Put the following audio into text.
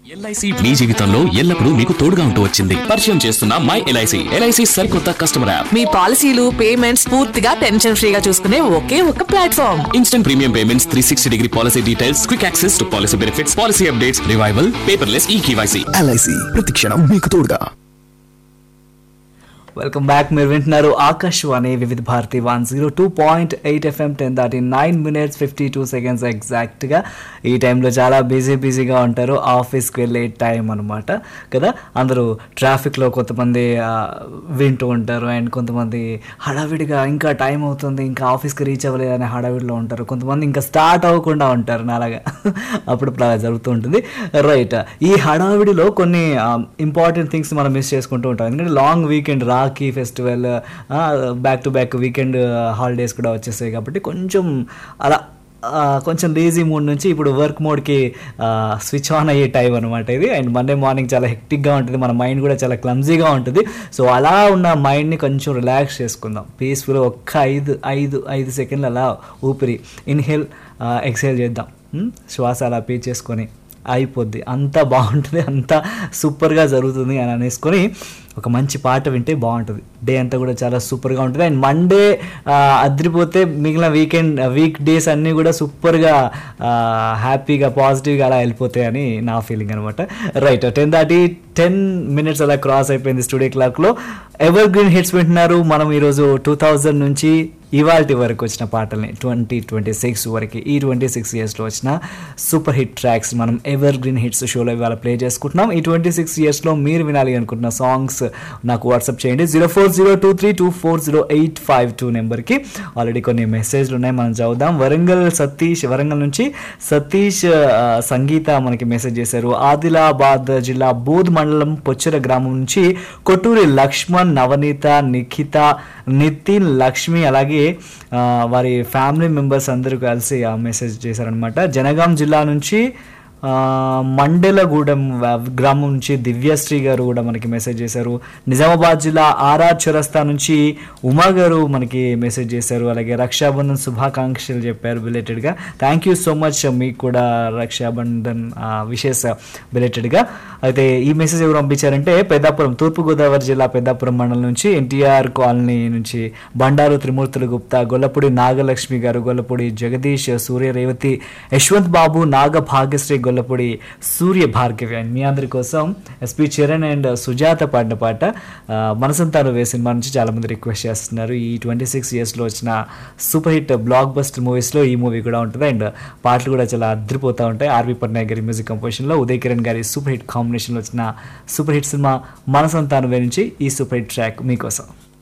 LIC మీ జీవితంలో ఎల్లప్పుడూ మీకు తోడుగా ఉంటూ వచ్చింది పరిచయం చేస్తున్న మై ఎల్ఐసి ఎల్ఐసి సరికొత్త కస్టమర్ యాప్ మీ పాలసీలు పేమెంట్స్ పూర్తిగా టెన్షన్ ఫ్రీగా చూసుకునే ఒకే ఒక platform instant premium payments three sixty degree policy details quick access to policy benefits policy updates revival paperless e KYC LIC ప్రతిక్షణం మీకు తోడుగా వెల్కమ్ బ్యాక్ మీరు వింటున్నారు Akashvani Vividh Bharati one zero two point eight FM ten దాటి nine minutes fifty two seconds ఎగ్జాక్ట్గా ఈ టైంలో చాలా బిజీ బిజీగా ఉంటారు ఆఫీస్కి వెళ్ళే టైం అనమాట కదా అందరూ ట్రాఫిక్లో కొంతమంది ఆ, వింటూ ఉంటారు అండ్ కొంతమంది హడావిడిగా ఇంకా టైం అవుతుంది ఇంకా ఆఫీస్కి రీచ్ అవ్వలేదు అనే హడావిడిలో ఉంటారు కొంతమంది ఇంకా స్టార్ట్ అవ్వకుండా ఉంటారు నాలాగా అప్పుడు అలా జరుగుతూ ఉంటుంది రైట్ ఈ హడావిడిలో కొన్ని ఇంపార్టెంట్ థింగ్స్ మనం మిస్ చేసుకుంటూ ఉంటాం ఎందుకంటే long weekend Rakhi festival back to back weekend holidays కూడా వచ్చేసాయి కాబట్టి కొంచెం అలా ఆ, కొంచెం లేజీ మూడ్ నుంచి ఇప్పుడు వర్క్ మోడ్కి స్విచ్ ఆన్ అయ్యే టైం అనమాట ఇది అండ్ మండే మార్నింగ్ చాలా హెక్టిక్గా ఉంటుంది మన మైండ్ కూడా చాలా క్లమ్జీగా ఉంటుంది సో అలా ఉన్న మైండ్ని కొంచెం రిలాక్స్ చేసుకుందాం పీస్ఫుల్ ఒక్క ఐదు ఐదు ఐదు సెకండ్లు అలా ఊపిరి ఇన్హేల్ ఎక్సేల్ చేద్దాం ఉమ్, శ్వాస అలా పీల్చేసుకొని అయిపోద్ది అంతా బాగుంటుంది అంతా సూపర్గా జరుగుతుంది అని అనేసుకొని ఒక మంచి పాట వింటే బాగుంటుంది డే అంతా కూడా చాలా సూపర్గా ఉంటుంది అండ్ మండే అదిరిపోతే మిగిలిన వీకెండ్ వీక్ డేస్ అన్నీ కూడా సూపర్గా హ్యాపీగా పాజిటివ్గా అలా వెళ్ళిపోతాయి అని నా ఫీలింగ్ అనమాట రైట్ టెన్ దాటి టెన్ మినిట్స్ అలా క్రాస్ అయిపోయింది స్టూడియో క్లాక్లో ఎవర్ గ్రీన్ హిట్స్ వింటున్నారు మనం ఈరోజు టూ థౌజండ్ నుంచి ఇవాల్టి వరకు వచ్చిన పాటల్ని ట్వంటీ ట్వంటీ సిక్స్ వరకు ఈ ట్వంటీ సిక్స్ ఇయర్స్లో వచ్చిన సూపర్ హిట్ ట్రాక్స్ మనం ఎవర్ గ్రీన్ హిట్స్ షోలో ఇవాళ ప్లే చేసుకుంటున్నాం ఈ ట్వంటీ సిక్స్ ఇయర్స్లో మీరు వినాలి అనుకుంటున్న సాంగ్స్ నాకు వాట్సాప్ చేయండి zero four zero two three two four zero eight five two నెంబర్కి ఆల్రెడీ కొన్ని మెసేజ్లు ఉన్నాయి మనం చదువుదాం వరంగల్ సతీష్ వరంగల్ నుంచి సతీష్ ఆ, సంగీత మనకి మెసేజ్ చేశారు ఆదిలాబాద్ జిల్లా బోధ్ మండలం పొచ్చెర గ్రామం నుంచి కొట్టూరి లక్ష్మణ్ నవనీత నిఖిత నితిన్ లక్ష్మి అలాగే ఆ, వారి ఫ్యామిలీ మెంబర్స్ అందరూ కలిసి ఆ మెసేజ్ చేశారనమాట జనగాం జిల్లా నుంచి ఆ, మండలగూడెం వ- గ్రామం నుంచి దివ్యశ్రీ గారు కూడా మనకి మెసేజ్ చేశారు నిజామాబాద్ జిల్లా ఆర్ఆర్ చౌరస్తా నుంచి ఉమా గారు మనకి మెసేజ్ చేశారు అలాగే రక్షాబంధన్ శుభాకాంక్షలు చెప్పారు బిలేటెడ్గా థ్యాంక్ యూ సో మచ్ మీకు కూడా రక్షాబంధన్ విశేష బిలేటెడ్గా అయితే ఈ మెసేజ్ ఎవరు పంపించారంటే పెద్దాపురం తూర్పుగోదావరి జిల్లా పెద్దాపురం మండలం నుంచి ఎన్టీఆర్ కాలనీ నుంచి బండారు త్రిమూర్తులు గుప్తా గొల్లపూడి నాగలక్ష్మి గారు గొల్లపూడి జగదీష్ సూర్య రేవతి యశ్వంత్ బాబు నాగ భాగ్యశ్రీ గొల్లపూడి సూర్య భార్గవి అండ్ మీ అందరి కోసం ఎస్పి చరణ్ అండ్ సుజాత పాడిన పాట ఆ, మనసంతాను వే సినిమా నుంచి చాలా మంది రిక్వెస్ట్ చేస్తున్నారు ఈ ట్వంటీ సిక్స్ ఇయర్స్లో వచ్చిన సూపర్ హిట్ బ్లాక్ బస్టర్ మూవీస్లో ఈ మూవీ కూడా ఉంటుంది అండ్ పాటలు కూడా చాలా అద్దరిపోతూ ఉంటాయి ఆర్వి పట్నాయక్ గారి మ్యూజిక్ కంపోజిషన్లో ఉదయ్ కిరణ్ గారి సూపర్ హిట్ కాంబినేషన్లో వచ్చిన సూపర్ హిట్ సినిమా మనసంతాను వే నుంచి ఈ సూపర్ హిట్ ట్రాక్ మీకోసం